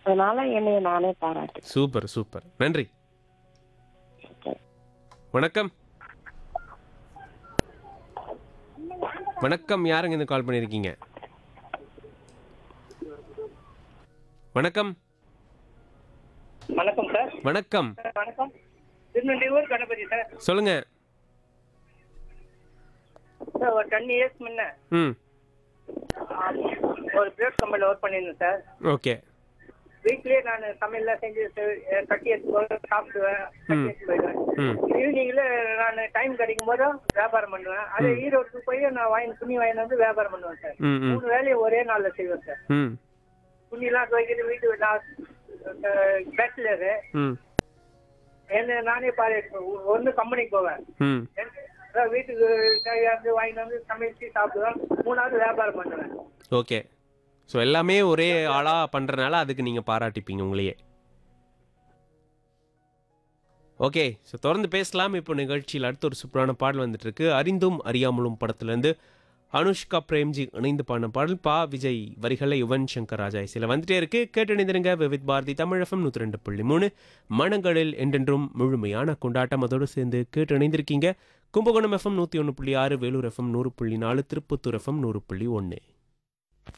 அதனால என்னைய நானே பாராட்டு சூப்பர் சூப்பர் நன்றி வணக்கம் வணக்கம் யாருங்க இந்த கால் பண்ணியிருக்கீங்க வணக்கம் வணக்கம் சார் வணக்கம் வணக்கம் திருநெல்வேலூர் கணபதி சார் சொல்லுங்க சார் ஒரு டென் இயர்ஸ் முன்ன ம் ஒரு பிளேட் கம்பெனியில் ஒர்க் பண்ணியிருந்தேன் சார் ஓகே வீட்லயே நான் சமையல்லாம் செஞ்சு செ- கட்டி எடுத்து போய் சாப்பிடுவேன் கட்டி எடுத்து போயிடுவேன் ம் ஈவினிங்ல நான் டைம் கிடைக்கும் போது வியாபாரம் பண்ணுவேன் அதே ஈரோட்டுக்கு போய் நான் வாங்கி துணி வாங்கி வந்து வியாபாரம் பண்ணுவேன் சார் ம் ம் மூணு வேலையை ஒரே நாள்ல செய்வேன் சார் ம் துணிலாம் துவைக்கிறது வீட்டு நான் பேச்சுலரு ம் என்ன நானே பாரு ஒன்று கம்பெனிக்கு போவேன் ம் அதான் வீட்டுக்கு தேவையானது வாங்கிட்டு வந்து சமைச்சு சாப்பிடுவேன் மூணாவது வியாபாரம் பண்ணுவேன் ஓகே ஸோ எல்லாமே ஒரே ஆளாக பண்ணுறனால அதுக்கு நீங்கள் பாராட்டிப்பீங்க உங்களையே ஓகே ஸோ தொடர்ந்து பேசலாம் இப்போ நிகழ்ச்சியில் அடுத்த ஒரு சூப்பரான பாடல் வந்துட்டு இருக்கு அறிந்தும் அறியாமலும் படத்துலேருந்து அனுஷ்கா பிரேம்ஜி இணைந்து பாடின பாடல் பா விஜய் வரிகளை யுவன் சங்கர் ராஜா இசையில் வந்துட்டே இருக்கு கேட்டு இணைந்திருங்க விவித் பாரதி தமிழகம் நூற்றி ரெண்டு புள்ளி மூணு மனங்களில் என்றென்றும் முழுமையான கொண்டாட்டம் அதோடு சேர்ந்து கேட்டு இணைந்திருக்கீங்க கும்பகோணம் எஃப்எம் நூற்றி ஒன்று புள்ளி ஆறு வேலூர் எஃப்எம் நூறு புள்ளி நாலு திருப்பத்தூர் எஃப்எம் நூறு புள்ளி ஒன்று